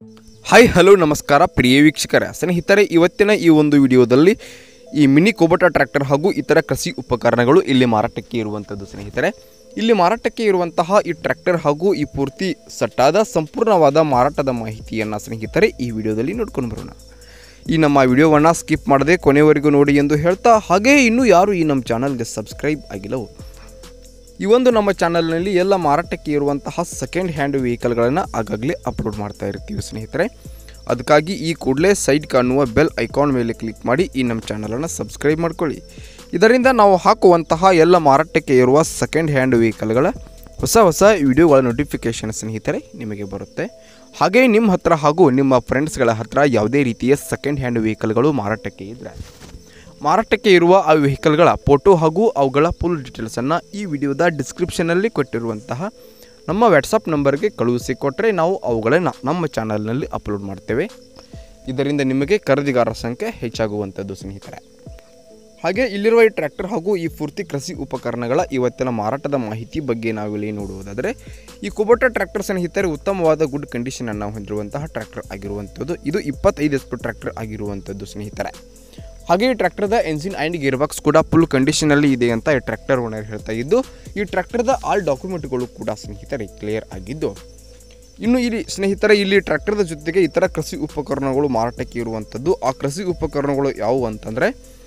hi hello ನಮಸ್ಕಾರ ಪ್ರಿಯ ವೀಕ್ಷಕರೇ ಸ್ನೇಹಿತರೆ ಇವತ್ತಿನ ಈ ಒಂದು ವಿಡಿಯೋದಲ್ಲಿ ಈ ಮಿನಿ ಕೋಬಟ ಟ್ರ್ಯಾಕ್ಟರ್ ಹಾಗೂ ಇತರ ಕೃಷಿ ಉಪಕರಣಗಳು ಇಲ್ಲಿ ಮಾರಾಟಕ್ಕೆ ಇರುವಂಥದ್ದು ಸ್ನೇಹಿತರೆ ಇಲ್ಲಿ ಮಾರಾಟಕ್ಕೆ ಇರುವಂತಹ ಈ ಟ್ರ್ಯಾಕ್ಟರ್ ಹಾಗೂ ಈ ಪೂರ್ತಿ ಸಟ್ಟಾದ ಸಂಪೂರ್ಣವಾದ ಮಾರಾಟದ ಮಾಹಿತಿಯನ್ನು ಸ್ನೇಹಿತರೆ ಈ ವಿಡಿಯೋದಲ್ಲಿ ನೋಡ್ಕೊಂಡು ಬರೋಣ ಈ ನಮ್ಮ ವಿಡಿಯೋವನ್ನು ಸ್ಕಿಪ್ ಮಾಡದೆ ಕೊನೆವರೆಗೂ ನೋಡಿ ಎಂದು ಹೇಳ್ತಾ ಹಾಗೇ ಇನ್ನೂ ಯಾರು ಈ ನಮ್ಮ ಚಾನಲ್ಗೆ ಸಬ್ಸ್ಕ್ರೈಬ್ ಆಗಿಲ್ಲವೋ ಈ ಒಂದು ನಮ್ಮ ಚಾನಲ್ನಲ್ಲಿ ಎಲ್ಲ ಮಾರಾಟಕ್ಕೆ ಇರುವಂತಹ ಸೆಕೆಂಡ್ ಹ್ಯಾಂಡ್ ವೆಹಿಕಲ್ಗಳನ್ನು ಆಗಾಗಲೇ ಅಪ್ಲೋಡ್ ಮಾಡ್ತಾ ಇರ್ತೀವಿ ಸ್ನೇಹಿತರೆ ಅದಕ್ಕಾಗಿ ಈ ಕೂಡಲೇ ಸೈಡ್ ಕಾಣುವ ಬೆಲ್ ಐಕಾನ್ ಮೇಲೆ ಕ್ಲಿಕ್ ಮಾಡಿ ಈ ನಮ್ಮ ಚಾನಲನ್ನು ಸಬ್ಸ್ಕ್ರೈಬ್ ಮಾಡ್ಕೊಳ್ಳಿ ಇದರಿಂದ ನಾವು ಹಾಕುವಂತಹ ಎಲ್ಲ ಮಾರಾಟಕ್ಕೆ ಇರುವ ಸೆಕೆಂಡ್ ಹ್ಯಾಂಡ್ ವೆಹಿಕಲ್ಗಳ ಹೊಸ ಹೊಸ ವಿಡಿಯೋಗಳ ನೋಟಿಫಿಕೇಷನ್ ಸ್ನೇಹಿತರೆ ನಿಮಗೆ ಬರುತ್ತೆ ಹಾಗೆ ನಿಮ್ಮ ಹತ್ರ ಹಾಗೂ ನಿಮ್ಮ ಫ್ರೆಂಡ್ಸ್ಗಳ ಹತ್ರ ಯಾವುದೇ ರೀತಿಯ ಸೆಕೆಂಡ್ ಹ್ಯಾಂಡ್ ವೆಹಿಕಲ್ಗಳು ಮಾರಾಟಕ್ಕೆ ಇದ್ದರೆ ಮಾರಾಟಕ್ಕೆ ಇರುವ ಆ ವೆಹಿಕಲ್ಗಳ ಫೋಟೋ ಹಾಗೂ ಅವುಗಳ ಫುಲ್ ಡೀಟೇಲ್ಸನ್ನು ಈ ವಿಡಿಯೋದ ಡಿಸ್ಕ್ರಿಪ್ಷನಲ್ಲಿ ಕೊಟ್ಟಿರುವಂತಹ ನಮ್ಮ ವಾಟ್ಸಪ್ ನಂಬರ್ಗೆ ಕಳುಹಿಸಿ ಕೊಟ್ಟರೆ ನಾವು ಅವುಗಳನ್ನು ನಮ್ಮ ಚಾನಲ್ನಲ್ಲಿ ಅಪ್ಲೋಡ್ ಮಾಡ್ತೇವೆ ಇದರಿಂದ ನಿಮಗೆ ಖರೀದಿಗಾರರ ಸಂಖ್ಯೆ ಹೆಚ್ಚಾಗುವಂಥದ್ದು ಸ್ನೇಹಿತರೆ ಹಾಗೆ ಇಲ್ಲಿರುವ ಈ ಟ್ರ್ಯಾಕ್ಟರ್ ಹಾಗೂ ಈ ಪೂರ್ತಿ ಕೃಷಿ ಉಪಕರಣಗಳ ಇವತ್ತಿನ ಮಾರಾಟದ ಮಾಹಿತಿ ಬಗ್ಗೆ ನಾವಿಲ್ಲಿ ನೋಡುವುದಾದರೆ ಈ ಕುಬೋಟ ಟ್ರ್ಯಾಕ್ಟರ್ ಸ್ನೇಹಿತರೆ ಉತ್ತಮವಾದ ಗುಡ್ ಕಂಡೀಷನನ್ನು ಹೊಂದಿರುವಂತಹ ಟ್ರ್ಯಾಕ್ಟರ್ ಆಗಿರುವಂಥದ್ದು ಇದು ಇಪ್ಪತ್ತೈದು ಎಚ್ ಪಿ ಟ್ರ್ಯಾಕ್ಟರ್ ಆಗಿರುವಂಥದ್ದು ಸ್ನೇಹಿತರೆ ಹಾಗೆ ಈ ಟ್ರ್ಯಾಕ್ಟರ್ದ ಎಂಜಿನ್ ಆ್ಯಂಡ್ ಗೇರ್ ಬಾಕ್ಸ್ ಕೂಡ ಫುಲ್ ಕಂಡೀಷನಲ್ಲಿ ಇದೆ ಅಂತ ಈ ಟ್ರ್ಯಾಕ್ಟರ್ ಓನರ್ ಹೇಳ್ತಾ ಇದ್ದು ಈ ಟ್ರ್ಯಾಕ್ಟರ್ದ ಆಲ್ ಡಾಕ್ಯುಮೆಂಟ್ಗಳು ಕೂಡ ಸ್ನೇಹಿತರೆ ಕ್ಲಿಯರ್ ಆಗಿದ್ದು ಇನ್ನು ಇಲ್ಲಿ ಸ್ನೇಹಿತರೆ ಇಲ್ಲಿ ಟ್ರ್ಯಾಕ್ಟರ್ದ ಜೊತೆಗೆ ಇತರ ಕೃಷಿ ಉಪಕರಣಗಳು ಮಾರಾಟಕ್ಕೆ ಇರುವಂಥದ್ದು ಆ ಕೃಷಿ ಉಪಕರಣಗಳು ಯಾವುವು ಅಂತಂದರೆ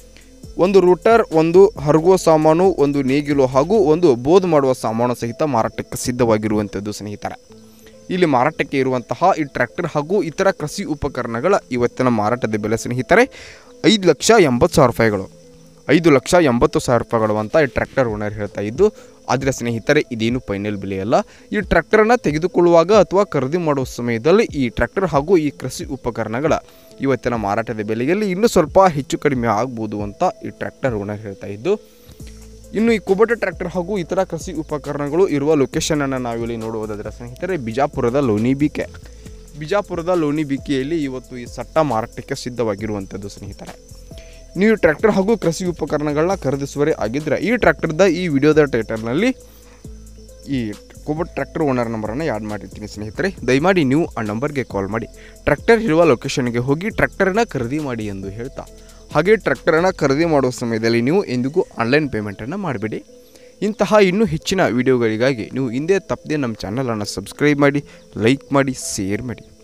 ಒಂದು ರೂಟರ್ ಒಂದು ಹರಗುವ ಸಾಮಾನು ಒಂದು ನೇಗಿಲು ಹಾಗೂ ಒಂದು ಬೋಧ್ ಮಾಡುವ ಸಾಮಾನು ಸಹಿತ ಮಾರಾಟಕ್ಕೆ ಸಿದ್ಧವಾಗಿರುವಂಥದ್ದು ಸ್ನೇಹಿತರೆ ಇಲ್ಲಿ ಮಾರಾಟಕ್ಕೆ ಇರುವಂತಹ ಈ ಟ್ರ್ಯಾಕ್ಟರ್ ಹಾಗೂ ಇತರ ಕೃಷಿ ಉಪಕರಣಗಳ ಇವತ್ತಿನ ಮಾರಾಟದ ಬೆಲೆ ಸ್ನೇಹಿತರೆ ಐದು ಲಕ್ಷ ಎಂಬತ್ತು ಸಾವಿರ ರೂಪಾಯಿಗಳು ಐದು ಲಕ್ಷ ಎಂಬತ್ತು ಸಾವಿರ ರೂಪಾಯಿಗಳು ಅಂತ ಈ ಟ್ರ್ಯಾಕ್ಟರ್ ಓನರ್ ಹೇಳ್ತಾ ಇದ್ದು ಆದರೆ ಸ್ನೇಹಿತರೆ ಇದೇನು ಫೈನಲ್ ಬೆಲೆ ಅಲ್ಲ ಈ ಟ್ರ್ಯಾಕ್ಟರನ್ನು ತೆಗೆದುಕೊಳ್ಳುವಾಗ ಅಥವಾ ಖರೀದಿ ಮಾಡುವ ಸಮಯದಲ್ಲಿ ಈ ಟ್ರ್ಯಾಕ್ಟರ್ ಹಾಗೂ ಈ ಕೃಷಿ ಉಪಕರಣಗಳ ಇವತ್ತಿನ ಮಾರಾಟದ ಬೆಲೆಯಲ್ಲಿ ಇನ್ನೂ ಸ್ವಲ್ಪ ಹೆಚ್ಚು ಕಡಿಮೆ ಆಗ್ಬೋದು ಅಂತ ಈ ಟ್ರ್ಯಾಕ್ಟರ್ ಓನರ್ ಹೇಳ್ತಾ ಇದ್ದು ಇನ್ನು ಈ ಕುಬಟ ಟ್ರ್ಯಾಕ್ಟರ್ ಹಾಗೂ ಇತರ ಕೃಷಿ ಉಪಕರಣಗಳು ಇರುವ ಲೊಕೇಶನನ್ನು ನಾವಿಲ್ಲಿ ನೋಡುವುದಾದರೆ ಸ್ನೇಹಿತರೆ ಬಿಜಾಪುರದ ಲೋಣಿಬಿಕೆ ಬಿಜಾಪುರದ ಲೋಣಿಬಿಕೆಯಲ್ಲಿ ಇವತ್ತು ಈ ಸಟ್ಟ ಮಾರಾಟಕ್ಕೆ ಸಿದ್ಧವಾಗಿರುವಂಥದ್ದು ಸ್ನೇಹಿತರೆ ನೀವು ಟ್ರ್ಯಾಕ್ಟರ್ ಹಾಗೂ ಕೃಷಿ ಉಪಕರಣಗಳನ್ನ ಖರೀದಿಸುವರೇ ಆಗಿದ್ದರೆ ಈ ಟ್ರ್ಯಾಕ್ಟರ್ದ ಈ ವಿಡಿಯೋದ ಟೈಟಲ್ನಲ್ಲಿ ಈ ಕೋಬಟ್ ಟ್ರ್ಯಾಕ್ಟರ್ ಓನರ್ ನಂಬರನ್ನು ಆ್ಯಡ್ ಮಾಡಿರ್ತೀನಿ ಸ್ನೇಹಿತರೆ ದಯಮಾಡಿ ನೀವು ಆ ನಂಬರ್ಗೆ ಕಾಲ್ ಮಾಡಿ ಟ್ರ್ಯಾಕ್ಟರ್ ಇರುವ ಲೊಕೇಶನ್ಗೆ ಹೋಗಿ ಟ್ರ್ಯಾಕ್ಟರನ್ನ ಖರೀದಿ ಮಾಡಿ ಎಂದು ಹೇಳ್ತಾ ಹಾಗೆ ಟ್ರ್ಯಾಕ್ಟರನ್ನು ಖರೀದಿ ಮಾಡುವ ಸಮಯದಲ್ಲಿ ನೀವು ಎಂದಿಗೂ ಆನ್ಲೈನ್ ಪೇಮೆಂಟನ್ನು ಮಾಡಬೇಡಿ ಇಂತಹ ಇನ್ನೂ ಹೆಚ್ಚಿನ ವಿಡಿಯೋಗಳಿಗಾಗಿ ನೀವು ಹಿಂದೆ ತಪ್ಪದೆ ನಮ್ಮ ಚಾನಲನ್ನು ಸಬ್ಸ್ಕ್ರೈಬ್ ಮಾಡಿ ಲೈಕ್ ಮಾಡಿ ಶೇರ್ ಮಾಡಿ